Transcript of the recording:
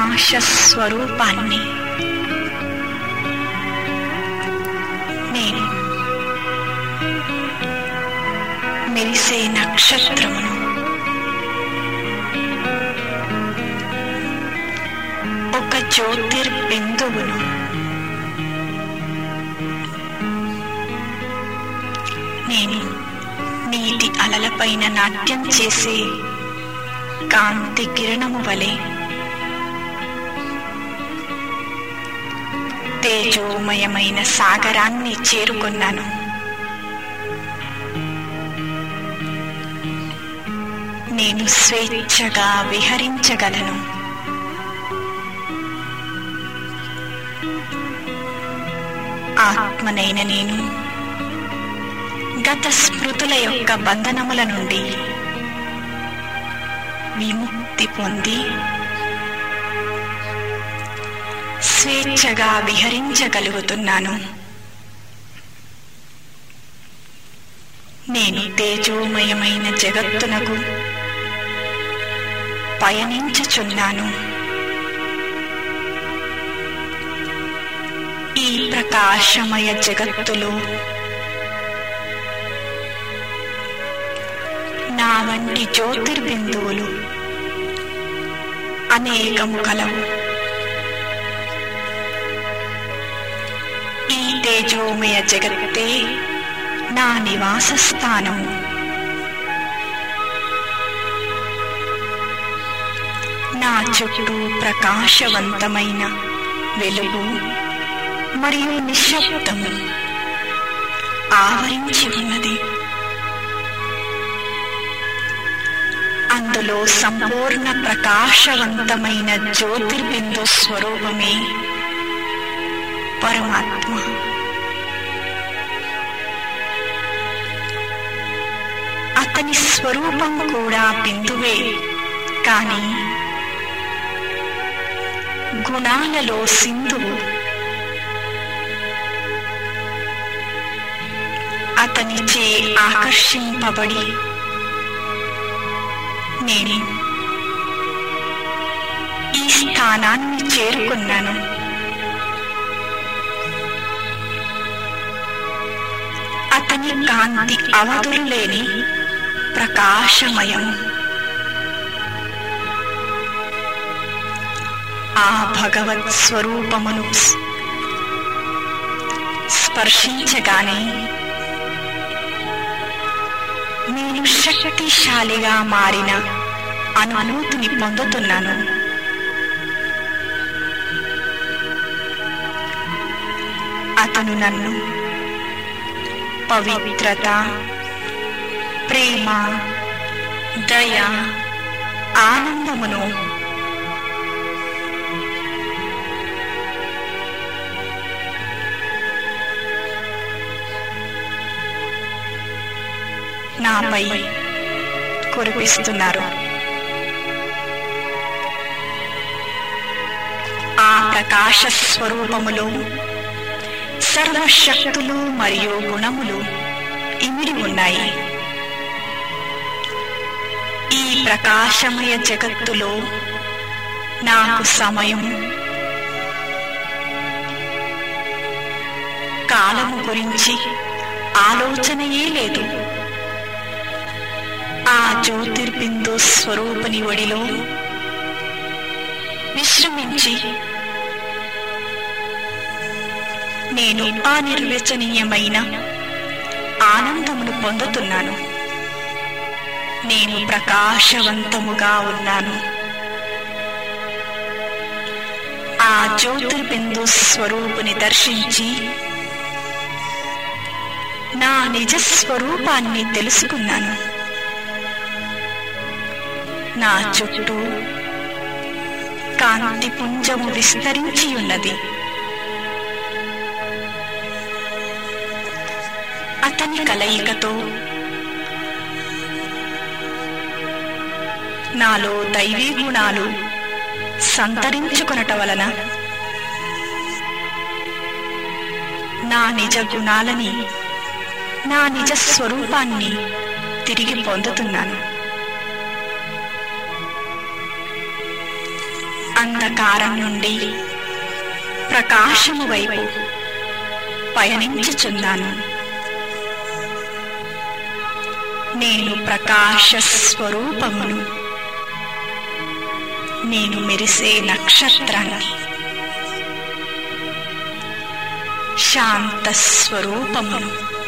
ప్రకాశ స్వరూపాన్ని నేను మెరిసే నక్షత్రమును ఒక జ్యోతిర్బిందువును నేను నీటి అలలపైన నాట్యం చేసే కాంతి కిరణము వలె తేజోమయమైన సాగరాన్ని చేరుకున్నాను నేను స్వేచ్ఛగా విహరించగలను ఆత్మనైన నేను గత స్మృతుల యొక్క బంధనముల నుండి విముక్తి పొంది స్వేచ్ఛగా విహరించగలుగుతున్నాను నేను తేజోమయమైన జగత్తునకు పయనించుచున్నాను ఈ ప్రకాశమయ జగత్తులో నా వంటి జ్యోతిర్బిందువులు అనేకము కలవు ఈ తేజోమయ జగత్తే నా నివాస స్థానము నా చుట్టూ ప్రకాశవంతమైన వెలుగు మరియు నిశ్శబ్దము ఆవరించి ఉన్నది అందులో సంపూర్ణ ప్రకాశవంతమైన జ్యోతిర్బిందు స్వరూపమే పరమాత్మ అతని స్వరూపం కూడా బిందువే కాని గుణాలలో సింధువు అతనిచే ఆకర్షింపబడి నేను ఈ స్థానాన్ని చేరుకున్నాను అతని కాంతి అవధులు లేని ప్రకాశమయం ఆ భగవత్ స్వరూపమును స్పర్శించగానే నేను శక్తిశాలిగా మారిన అనుభూతిని పొందుతున్నాను అతను నన్ను పవిత్రత ప్రేమ దయ ఆనందమును నాపై కురిపిస్తున్నారు ఆ ప్రకాశ స్వరూపములో సర్వశక్తులు మరియు గుణములు ఇమిడి ఉన్నాయి ఈ ప్రకాశమయ జగత్తులో నాకు సమయం కాలము గురించి ఆలోచనయే లేదు ఆ జ్యోతిర్బిందు స్వరూపని ఒడిలో విశ్రమించి నేను అనిర్వచనీయమైన ఆనందమును పొందుతున్నాను నేను ప్రకాశవంతముగా ఉన్నాను ఆ జ్యోతిర్బిందు స్వరూపుని దర్శించి నా నిజ స్వరూపాన్ని తెలుసుకున్నాను నా చుట్టూ కాంతి పుంజము విస్తరించి ఉన్నది అతని కలయికతో నాలో దైవీ గుణాలు సంతరించుకొనట వలన నా నిజ గుణాలని నా నిజ స్వరూపాన్ని తిరిగి పొందుతున్నాను అంధకారం నుండి ప్రకాశము వైపు పయనించుచున్నాను నేను ప్రకాశ స్వరూపమును నేను మెరిసే నక్షత్రాన్ని శాంత స్వరూపమును